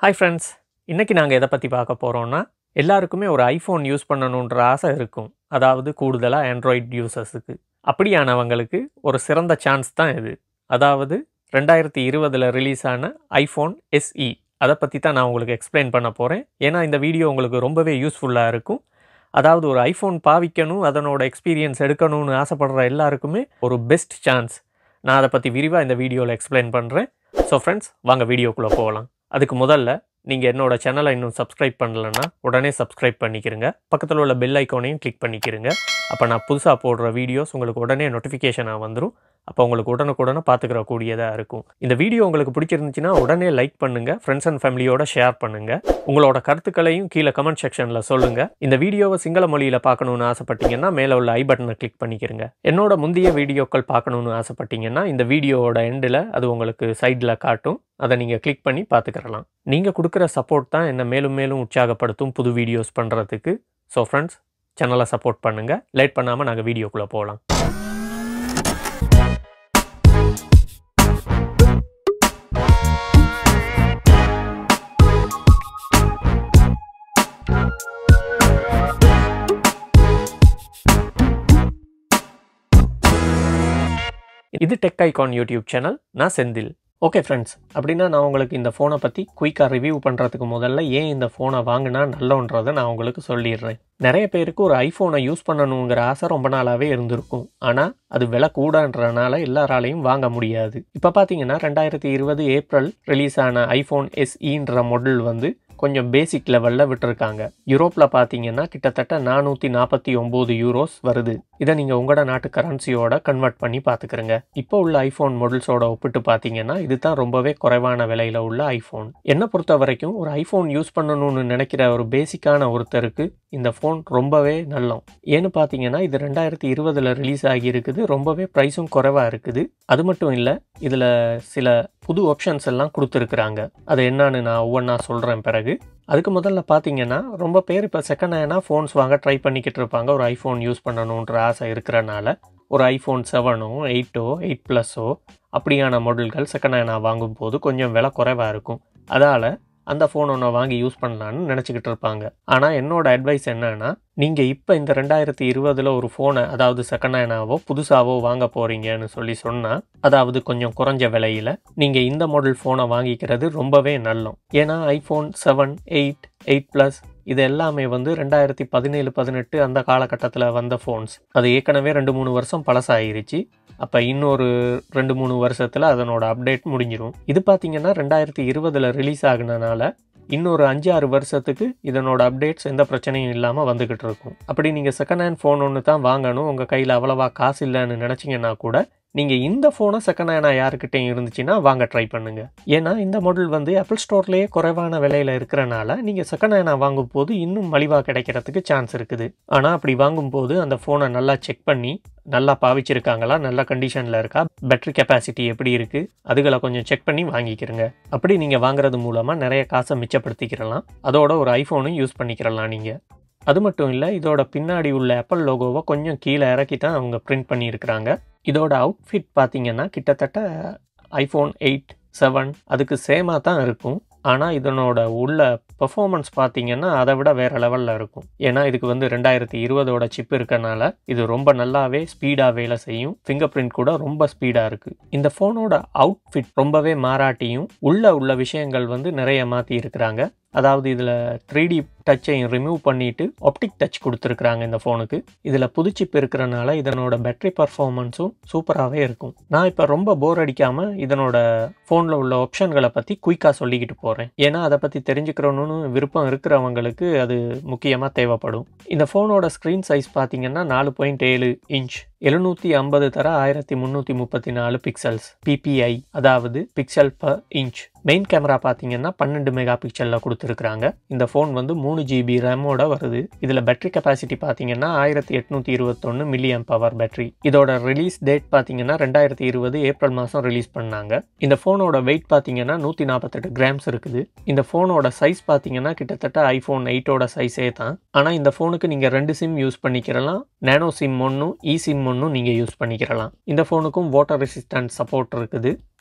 hi friends இன்றைக்கி நாங்கள் எதை பற்றி பார்க்க போகிறோம்னா எல்லாருக்குமே ஒரு ஐஃபோன் யூஸ் பண்ணணுன்ற ஆசை இருக்கும் அதாவது கூடுதலாக ஆண்ட்ராய்ட் யூசர்ஸுக்கு அப்படியானவங்களுக்கு ஒரு சிறந்த சான்ஸ் தான் இது அதாவது ரெண்டாயிரத்தி இருபதில் ரிலீஸ் ஆன ஐஃபோன் எஸ்இ அதை பற்றி தான் நான் உங்களுக்கு எக்ஸ்பிளைன் பண்ண போகிறேன் ஏன்னா இந்த வீடியோ உங்களுக்கு ரொம்பவே யூஸ்ஃபுல்லாக இருக்கும் அதாவது ஒரு ஐஃபோன் பாவிக்கணும் அதனோட எக்ஸ்பீரியன்ஸ் எடுக்கணும்னு ஆசைப்படுற எல்லாருக்குமே ஒரு பெஸ்ட் சான்ஸ் நான் அதை பற்றி விரிவாக இந்த வீடியோவில் எக்ஸ்பிளைன் பண்ணுறேன் ஸோ ஃப்ரெண்ட்ஸ் வாங்க வீடியோக்குள்ளே போகலாம் அதுக்கு முதல்ல நீங்கள் என்னோட சேனலை இன்னும் சப்ஸ்கிரைப் பண்ணலைன்னா உடனே சப்ஸ்கிரைப் பண்ணிக்கிறங்க பக்கத்தில் உள்ள பெல் ஐக்கானையும் கிளிக் பண்ணிக்கிறங்க அப்போ நான் புதுசாக போடுற வீடியோஸ் உங்களுக்கு உடனே நோட்டிஃபிகேஷனாக வந்துடும் அப்போ உங்களுக்கு உடனுக்குடனே பார்த்துக்கிற கூடியதாக இருக்கும் இந்த வீடியோ உங்களுக்கு பிடிச்சிருந்துச்சுன்னா உடனே லைக் பண்ணுங்கள் ஃப்ரெண்ட்ஸ் அண்ட் ஃபேமிலியோட ஷேர் பண்ணுங்கள் உங்களோட கருத்துக்களையும் கீழே கமெண்ட் செக்ஷனில் சொல்லுங்கள் இந்த வீடியோவை சிங்கள மொழியில் பார்க்கணுன்னு ஆசைப்பட்டீங்கன்னா மேலே உள்ள ஐ பட்டனை கிளிக் பண்ணிக்கிறங்க என்னோட முந்தைய வீடியோக்கள் பார்க்கணுன்னு ஆசைப்பட்டீங்கன்னா இந்த வீடியோவோட எண்டில் அது உங்களுக்கு சைடில் காட்டும் அதை நீங்கள் கிளிக் பண்ணி பார்த்துக்கிறலாம் நீங்கள் கொடுக்குற சப்போர்ட் தான் என்னை மேலும் மேலும் உற்சாகப்படுத்தும் புது வீடியோஸ் பண்ணுறதுக்கு ஸோ ஃப்ரெண்ட்ஸ் சேனலை சப்போர்ட் பண்ணுங்கள் லேட் பண்ணாமல் நாங்கள் வீடியோக்குள்ளே போகலாம் இது டெக் ஐகான் யூடியூப் சேனல் நான் செந்தில் ஓகே ஃப்ரெண்ட்ஸ் அப்படின்னா நான் உங்களுக்கு இந்த ஃபோனை பற்றி குயிக்காக ரிவ்யூ பண்ணுறதுக்கு முதல்ல ஏன் இந்த ஃபோனை வாங்கினா நல்லோன்றதை நான் உங்களுக்கு சொல்லிடுறேன் நிறைய பேருக்கு ஒரு ஐஃபோனை யூஸ் பண்ணணுங்கிற ஆசை ரொம்ப நாளாகவே இருந்திருக்கும் ஆனால் அது விலை கூடன்றனால எல்லாராலையும் வாங்க முடியாது இப்போ பார்த்தீங்கன்னா ரெண்டாயிரத்தி இருபது ஏப்ரல் ரிலீஸ் ஆன ஐஃபோன் எஸ்இன்ற மாடல் வந்து கொஞ்சம் பேசிக் லெவலில் விட்டுருக்காங்க யூரோப்பில் பார்த்தீங்கன்னா கிட்டத்தட்ட நானூற்றி நாற்பத்தி ஒம்பது யூரோஸ் வருது இதை நீங்கள் உங்களோட நாட்டு கரன்சியோட கன்வெர்ட் பண்ணி பார்த்துக்கிறங்க இப்போ உள்ள ஐஃபோன் மாடல்ஸோட ஒப்பிட்டு பார்த்தீங்கன்னா இதுதான் ரொம்பவே குறைவான விலையில் உள்ள ஐஃபோன் என்னை பொறுத்த வரைக்கும் ஒரு ஐஃபோன் யூஸ் பண்ணணும்னு நினைக்கிற ஒரு பேசிக்கான ஒருத்தருக்கு இந்த ஃபோன் ரொம்பவே நல்லம் ஏன்னு பார்த்தீங்கன்னா இது ரெண்டாயிரத்தி இருபதில் ரிலீஸ் ஆகி இருக்குது ரொம்பவே ப்ரைஸும் குறைவாக இருக்குது அது மட்டும் இல்லை இதில் சில புது ஆப்ஷன்ஸ் எல்லாம் கொடுத்துருக்குறாங்க அது என்னன்னு நான் ஒவ்வொன்றா சொல்கிறேன் பிறகு அதுக்கு முதல்ல பார்த்தீங்கன்னா ரொம்ப பேர் இப்போ செகண்ட் ஹேண்டாக ஃபோன்ஸ் வாங்க ட்ரை பண்ணிக்கிட்டு இருப்பாங்க ஒரு ஐஃபோன் யூஸ் பண்ணணுன்ற ஆசை இருக்கிறனால ஒரு ஐஃபோன் செவனோ எயிட்டோ எயிட் ப்ளஸ்ஸோ அப்படியான மாடல்கள் செகண்ட் ஹேண்டாக வாங்கும்போது கொஞ்சம் விலை குறைவாக இருக்கும் அதால் அந்த ஃபோன் ஒன்று வாங்கி யூஸ் பண்ணலான்னு நினச்சிக்கிட்டு இருப்பாங்க ஆனால் என்னோட அட்வைஸ் என்னன்னா நீங்கள் இப்போ இந்த ரெண்டாயிரத்தி இருபதில் ஒரு ஃபோனை அதாவது செகண்ட் ஹேண்டாவோ புதுசாவோ வாங்க போகிறீங்கன்னு சொல்லி சொன்னால் அதாவது கொஞ்சம் குறைஞ்ச விலையில் நீங்கள் இந்த மாடல் ஃபோனை வாங்கிக்கிறது ரொம்பவே நல்லம் ஏன்னா iPhone seven eight eight plus இது எல்லாமே வந்து ரெண்டாயிரத்தி பதினேழு பதினெட்டு அந்த காலகட்டத்தில் வந்த ஃபோன்ஸ் அது ஏற்கனவே ரெண்டு மூணு வருஷம் பழசாயிருச்சு அப்போ இன்னொரு ரெண்டு மூணு வருஷத்தில் அதனோட அப்டேட் முடிஞ்சிடும் இது பார்த்தீங்கன்னா ரெண்டாயிரத்தி இருபதில் ரிலீஸ் ஆகுனனால இன்னொரு அஞ்சு ஆறு வருஷத்துக்கு இதனோட அப்டேட்ஸ் எந்த பிரச்சனையும் இல்லாமல் வந்துக்கிட்டு இருக்கும் அப்படி நீங்கள் செகண்ட் ஹேண்ட் ஃபோன் ஒன்று தான் வாங்கணும் உங்கள் கையில் அவ்வளவா காசு இல்லைன்னு நினச்சிங்கன்னா கூட நீங்கள் இந்த ஃபோனை செகண்ட் ஹேண்டாக யாருக்கிட்டையும் இருந்துச்சுன்னா வாங்க ட்ரை பண்ணுங்கள் ஏன்னா இந்த மாடல் வந்து ஆப்பிள் ஸ்டோர்லேயே குறைவான விலையில் இருக்கிறனால நீங்கள் செகண்ட் ஹேண்டாக வாங்கும்போது இன்னும் மலிவாக கிடைக்கிறதுக்கு சான்ஸ் இருக்குது ஆனால் அப்படி வாங்கும்போது அந்த ஃபோனை நல்லா செக் பண்ணி நல்லா பாவிச்சிருக்காங்களா நல்ல கண்டிஷனில் இருக்கா பேட்டரி கெப்பாசிட்டி எப்படி இருக்குது அதுகளை கொஞ்சம் செக் பண்ணி வாங்கிக்கிறங்க அப்படி நீங்கள் வாங்குறது மூலமாக நிறைய காசை மிச்சப்படுத்திக்கிறலாம் அதோட ஒரு ஐஃபோனும் யூஸ் பண்ணிக்கிறலாம் நீங்கள் அது மட்டும் இல்லை இதோட பின்னாடி உள்ள ஆப்பிள் லோகோவை கொஞ்சம் கீழே இறக்கி தான் அவங்க பிரிண்ட் பண்ணியிருக்கிறாங்க இதோட அவுட்ஃபிட் பார்த்தீங்கன்னா கிட்டத்தட்ட ஐஃபோன் எயிட் செவன் அதுக்கு சேமாக தான் இருக்கும் ஆனால் இதனோட உள்ள பெர்ஃபார்மன்ஸ் பார்த்தீங்கன்னா அதை விட வேறு லெவலில் இருக்கும் ஏன்னா இதுக்கு வந்து ரெண்டாயிரத்தி இருபதோட சிப் இருக்கனால இது ரொம்ப நல்லாவே ஸ்பீடாக வேலை செய்யும் ஃபிங்கர் பிரிண்ட் கூட ரொம்ப ஸ்பீடாக இருக்குது இந்த ஃபோனோட அவுட்ஃபிட் ரொம்பவே மாறாட்டியும் உள்ள உள்ள விஷயங்கள் வந்து நிறைய மாற்றி இருக்கிறாங்க அதாவது இதில் த்ரீ டி டச்சையும் ரிமூவ் பண்ணிவிட்டு ஆப்டிக் டச் கொடுத்துருக்குறாங்க இந்த ஃபோனுக்கு இதில் புது சிப் இருக்கிறனால இதனோட பேட்டரி பர்ஃபார்மன்ஸும் சூப்பராகவே இருக்கும் நான் இப்போ ரொம்ப போர் அடிக்காமல் இதனோட ஃபோனில் உள்ள ஆப்ஷன்களை பற்றி குயிக்காக சொல்லிக்கிட்டு போகிறேன் ஏன்னா அதை பற்றி தெரிஞ்சுக்கிறோன்னு விருப்பம் இருக்கிறவங்களுக்கு அது முக்கியமாக தேவைப்படும் இந்த ஃபோனோட ஸ்க்ரீன் சைஸ் பார்த்தீங்கன்னா நாலு பாயிண்ட் ஏழு இன்ச் எழுநூற்றி ஐம்பது தர ஆயிரத்தி முந்நூற்றி முப்பத்தி நாலு பிக்சல்ஸ் பிபிஐ அதாவது pixel per inch main camera பார்த்தீங்கன்னா பன்னெண்டு மெகா பிக்சலில் கொடுத்துருக்குறாங்க இந்த ஃபோன் வந்து மூணு ஜிபி ரேமோட வருது இதில் பேட்டரி கெப்பாசிட்டி பார்த்தீங்கன்னா ஆயிரத்தி எட்நூற்றி இருபத்தொன்று மில்லியம் பவர் பேட்டரி இதோட ரிலீஸ் டேட் பார்த்தீங்கன்னா ரெண்டாயிரத்தி இருபது ஏப்ரல் மாதம் ரிலீஸ் பண்ணாங்க இந்த ஃபோனோட வெயிட் பார்த்தீங்கன்னா நூற்றி நாற்பத்தெட்டு கிராம்ஸ் இருக்குது இந்த ஃபோனோட சைஸ் பார்த்தீங்கன்னா கிட்டத்தட்ட ஐஃபோன் எயிட்டோட சைஸே தான் ஆனால் இந்த ஃபோனுக்கு நீங்கள் ரெண்டு சிம் யூஸ் பண்ணிக்கிறலாம் நேனோ சிம் ஒன்றும் இ சிம் ஒன்றும் நீங்கள் யூஸ் பண்ணிக்கிறலாம் இந்த ஃபோனுக்கும் வாட்டர் ரெசிஸ்டன்ட் சப்போர்ட் இருக்குது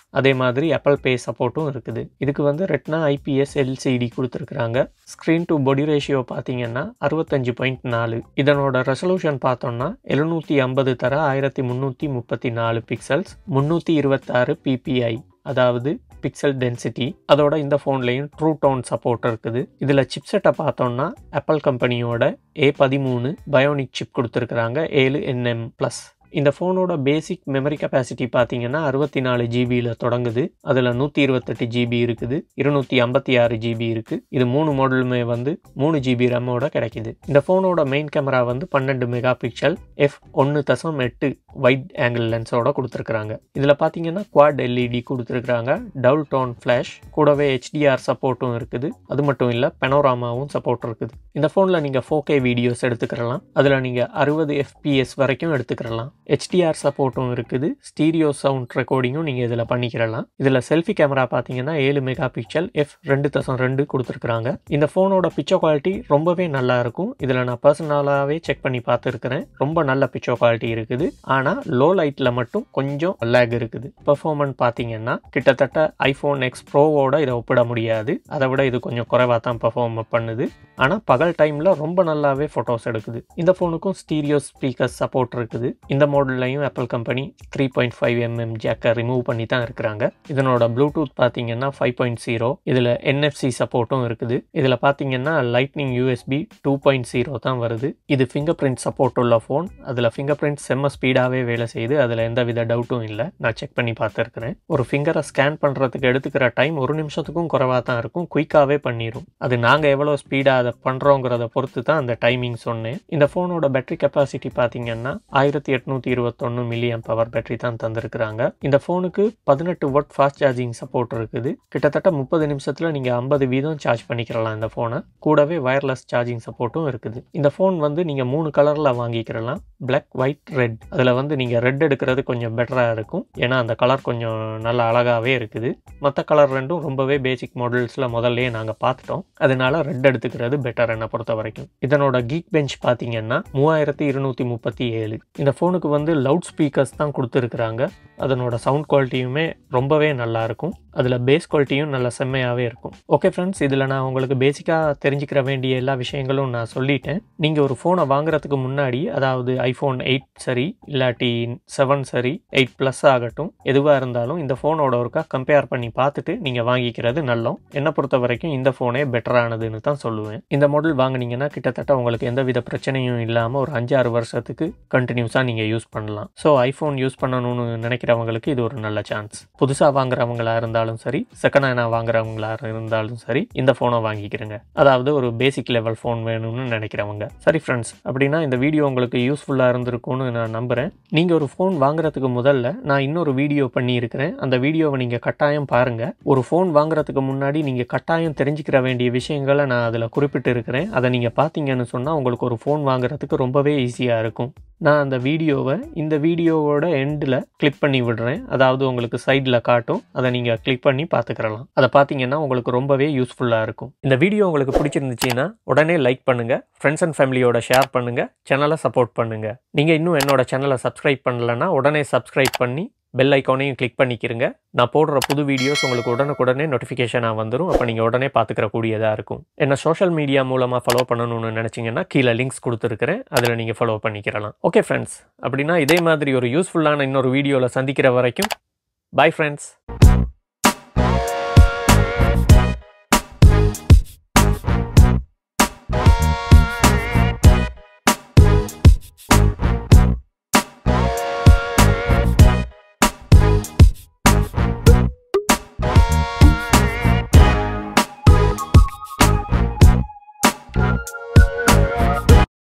அதே மாதிரி ஆப்பிள் பே சப்போர்ட்டும் இருக்குது இதுக்கு வந்து ரெட்னா ஐபிஎஸ் எல்சிடி கொடுத்துருக்குறாங்க ஸ்க்ரீன் டு பொடி ரேஷியோ பார்த்தீங்கன்னா அறுபத்தஞ்சு பாயிண்ட் நாலு இதனோட ரெசல்யூஷன் பார்த்தோம்னா எழுநூற்றி ஐம்பது தர ஆயிரத்தி முந்நூற்றி முப்பத்தி நாலு பிக்சல்ஸ் முந்நூற்றி இருபத்தாறு பிபிஐ அதாவது பிக்சல் டென்சிட்டி அதோட இந்த ஃபோன்லேயும் ட்ரூ டோன் சப்போர்ட் இருக்குது இதில் சிப்செட்டை பார்த்தோம்னா ஆப்பிள் கம்பெனியோட ஏ பதிமூணு பயோனிக் சிப் கொடுத்துருக்குறாங்க ஏழு என்எம் ப்ளஸ் இந்த ஃபோனோட பேசிக் மெமரி கெப்பாசிட்டி பார்த்தீங்கன்னா அறுபத்தி நாலு ஜிபியில் தொடங்குது அதில் நூற்றி இருபத்தெட்டு ஜிபி இருக்குது இருநூற்றி ஐம்பத்தி ஆறு ஜிபி இருக்குது இது மூணு மாடலுமே வந்து மூணு ஜிபி ரேமோட கிடைக்குது இந்த ஃபோனோட மெயின் கேமரா வந்து பன்னெண்டு மெகா பிக்சல் எஃப் ஒன்று தசம் எட்டு வைட் ஆங்கிள் லென்ஸோட கொடுத்துருக்குறாங்க இதில் பார்த்தீங்கன்னா குவாட் எல்இடி கொடுத்துருக்குறாங்க டபுள் டோன் ஃப்ளாஷ் கூடவே ஹெச்டிஆர் சப்போர்ட்டும் இருக்குது அது மட்டும் இல்லை பெனோராமாவும் சப்போர்ட் இருக்குது இந்த ஃபோனில் நீங்கள் ஃபோர் கே வீடியோஸ் எடுத்துக்கிறலாம் அதில் நீங்கள் அறுபது எஃபிஎஸ் வரைக்கும் எடுத்துக்கிறலாம் ஹெச்டிஆர் சப்போர்ட்டும் இருக்குது ஸ்டீரியோ சவுண்ட் ரெக்கார்டிங்கும் நீங்கள் இதில் பண்ணிக்கிறலாம் இதில் செல்ஃபி கேமரா பார்த்தீங்கன்னா ஏழு மெகா பிக்சல் எஃப் ரெண்டு தசம் ரெண்டு கொடுத்துருக்குறாங்க இந்த ஃபோனோட பிக்சர் குவாலிட்டி ரொம்பவே நல்லா இருக்கும் இதில் நான் பர்சனலாகவே செக் பண்ணி பார்த்துருக்கிறேன் ரொம்ப நல்ல பிக்சர் குவாலிட்டி இருக்குது ஆனால் லோ லைட்டில் மட்டும் கொஞ்சம் லேக் இருக்குது பெர்ஃபார்மன்ஸ் பார்த்தீங்கன்னா கிட்டத்தட்ட ஐஃபோன் எக்ஸ் ப்ரோவோட இதை ஒப்பிட முடியாது அதை விட இது கொஞ்சம் குறைவாக தான் பெர்ஃபார்ம் பண்ணுது ஆனால் பகல் டைமில் ரொம்ப நல்லாவே ஃபோட்டோஸ் எடுக்குது இந்த ஃபோனுக்கும் ஸ்டீரியோ ஸ்பீக்கர்ஸ் சப்போர்ட் இருக்குது இந்த மாடல்லையும் Apple company three point five mm ஜாக்கை ரிமூவ் பண்ணி தான் இருக்கிறாங்க இதனோட ப்ளூடூத் பார்த்தீங்கன்னா ஃபைவ் பாயிண்ட் ஜீரோ இதில் என்எஃப்சி சப்போர்ட்டும் இருக்குது இதில் பார்த்தீங்கன்னா lightning USB two point zero தான் வருது இது ஃபிங்கர் பிரிண்ட் சப்போர்ட் உள்ள ஃபோன் அதில் ஃபிங்கர் பிரிண்ட் செம்ம ஸ்பீடாகவே வேலை செய்யுது அதில் எந்த வித டவுட்டும் இல்லை நான் செக் பண்ணி பார்த்துருக்கிறேன் ஒரு ஃபிங்கரை ஸ்கேன் பண்ணுறதுக்கு எடுத்துக்கிற டைம் ஒரு நிமிஷத்துக்கும் குறைவாக தான் இருக்கும் குயிக்காகவே பண்ணிடும் அது நாங்கள் எவ்வளோ ஸ்பீடாக அதை பண்ணுறோங்கிறத பொறுத்து தான் அந்த டைமிங் சொன்னேன் இந்த ஃபோனோட பேட்டரி கெப்பாசிட்டி பார்த்தீங்கன்னா ஆயிரத்தி எட்நூற்றி இருபத்தொன்று மில்லியம் பவர் பேட்டரி தான் தந்திருக்கிறாங்க இந்த ஃபோனுக்கு பதினெட்டு வாட் ஃபாஸ்ட் சார்ஜிங் சப்போர்ட் இருக்குது கிட்டத்தட்ட முப்பது நிமிஷத்தில் நீங்கள் ஐம்பது வீதம் சார்ஜ் பண்ணிக்கிறலாம் இந்த ஃபோனை கூடவே வயர்லெஸ் சார்ஜிங் சப்போர்ட்டும் இருக்குது இந்த ஃபோன் வந்து நீங்கள் மூணு கலரில் வாங்கிக்கிறலாம் பிளாக் ஒயிட் ரெட் அதில் வந்து நீங்கள் ரெட் எடுக்கிறது கொஞ்சம் பெட்டராக இருக்கும் ஏன்னா அந்த கலர் கொஞ்சம் நல்ல அழகாகவே இருக்குது மற்ற கலர் ரெண்டும் ரொம்பவே பேசிக் மாடல்ஸில் முதல்லயே நாங்கள் பார்த்துட்டோம் அதனால ரெட் எடுத்துக்கிறது பெட்டர் என்னை பொறுத்த வரைக்கும் இதனோட கீக் பெஞ்ச் பார்த்தீங்கன்னா மூவாயிரத்தி இருநூற்றி முப்பத்தி ஏழு இந்த ஃபோனுக்கு வந்து லவுட் ஸ்பீக்கர்ஸ் தான் கொடுத்துருக்குறாங்க அதனோட சவுண்ட் குவாலிட்டியுமே ரொம்பவே நல்லா இருக்கும் அதில் பேஸ் குவாலிட்டியும் நல்ல செம்மையாகவே இருக்கும் ஓகே ஃப்ரெண்ட்ஸ் இதில் நான் உங்களுக்கு பேசிக்காக தெரிஞ்சுக்கிற வேண்டிய எல்லா விஷயங்களும் நான் சொல்லிட்டேன் நீங்கள் ஒரு ஃபோனை வாங்குறதுக்கு முன்னாடி அதாவது ஐஃபோன் எயிட் சரி இல்லாட்டி செவன் சரி எயிட் ப்ளஸ் ஆகட்டும் எதுவாக இருந்தாலும் இந்த ஃபோனோட ஒருக்கா கம்பேர் பண்ணி பார்த்துட்டு நீங்கள் வாங்கிக்கிறது நல்லம் என்னை பொறுத்த வரைக்கும் இந்த ஃபோனே பெட்டரானதுன்னு தான் சொல்லுவேன் இந்த மாடல் வாங்குனீங்கன்னா கிட்டத்தட்ட உங்களுக்கு எந்தவித பிரச்சனையும் இல்லாமல் ஒரு அஞ்சாறு வருஷத்துக்கு கண்டினியூஸாக நீங்கள் யூஸ் பண்ணலாம் ஸோ ஐஃபோன் யூஸ் பண்ணணும்னு நினைக்கிறவங்களுக்கு இது ஒரு நல்ல சான்ஸ் புதுசாக வாங்குறவங்களா இருந்தாலும் சரி செகண்ட் ஹேண்டாக வாங்குறவங்களா இருந்தாலும் சரி இந்த ஃபோனை வாங்கிக்கிறங்க அதாவது ஒரு பேசிக் லெவல் ஃபோன் வேணும்னு நினைக்கிறவங்க சரி ஃப்ரெண்ட்ஸ் அப்படின்னா இந்த வீடியோ உங்களுக்கு யூஸ்ஃபுல்லாக இருந்திருக்கும்னு நான் நம்புகிறேன் நீங்கள் ஒரு ஃபோன் வாங்குறதுக்கு முதல்ல நான் இன்னொரு வீடியோ பண்ணியிருக்கிறேன் அந்த வீடியோவை நீங்கள் கட்டாயம் பாருங்கள் ஒரு ஃபோன் வாங்குறதுக்கு முன்னாடி நீங்கள் கட்டாயம் தெரிஞ்சுக்கிற வேண்டிய விஷயங்களை நான் அதில் குறிப்பிட்டு இருக்கிறேன் அதை நீங்கள் பார்த்தீங்கன்னு சொன்னால் உங்களுக்கு ஒரு ஃபோன் வாங்குறதுக்கு ரொம்பவே ஈஸியாக இருக்கும் நான் அந்த வீடியோவை இந்த வீடியோவோட எண்டில் கிளிக் பண்ணி விடுறேன் அதாவது உங்களுக்கு சைடில் காட்டும் அதை நீங்கள் கிளிக் பண்ணி பார்த்துக்கிறலாம் அதை பார்த்தீங்கன்னா உங்களுக்கு ரொம்பவே யூஸ்ஃபுல்லாக இருக்கும் இந்த வீடியோ உங்களுக்கு பிடிச்சிருந்துச்சின்னா உடனே லைக் பண்ணுங்கள் ஃப்ரெண்ட்ஸ் அண்ட் ஃபேமிலியோட ஷேர் பண்ணுங்கள் சேனலை சப்போர்ட் பண்ணுங்கள் நீங்கள் இன்னும் என்னோட சேனலை சப்ஸ்கிரைப் பண்ணலைன்னா உடனே சப்ஸ்கிரைப் பண்ணி பெல் ஐக்கானையும் கிளிக் பண்ணிக்கிறங்க நான் போடுற புது வீடியோஸ் உங்களுக்கு உடனுக்குடனே நோட்டிஃபிகேஷனாக வந்துடும் அப்போ நீங்கள் உடனே பார்த்துக்கிற கூடியதாக இருக்கும் என்ன சோஷியல் மீடியா மூலமாக ஃபாலோ பண்ணணும்னு நினச்சிங்கன்னா கீழே லிங்க்ஸ் கொடுத்துருக்கிறேன் அதில் நீங்கள் ஃபாலோ பண்ணிக்கிறலாம் ஓகே ஃப்ரெண்ட்ஸ் அப்படின்னா இதே மாதிரி ஒரு யூஸ்ஃபுல்லான இன்னொரு வீடியோவில் சந்திக்கிற வரைக்கும் பை ஃப்ரெண்ட்ஸ்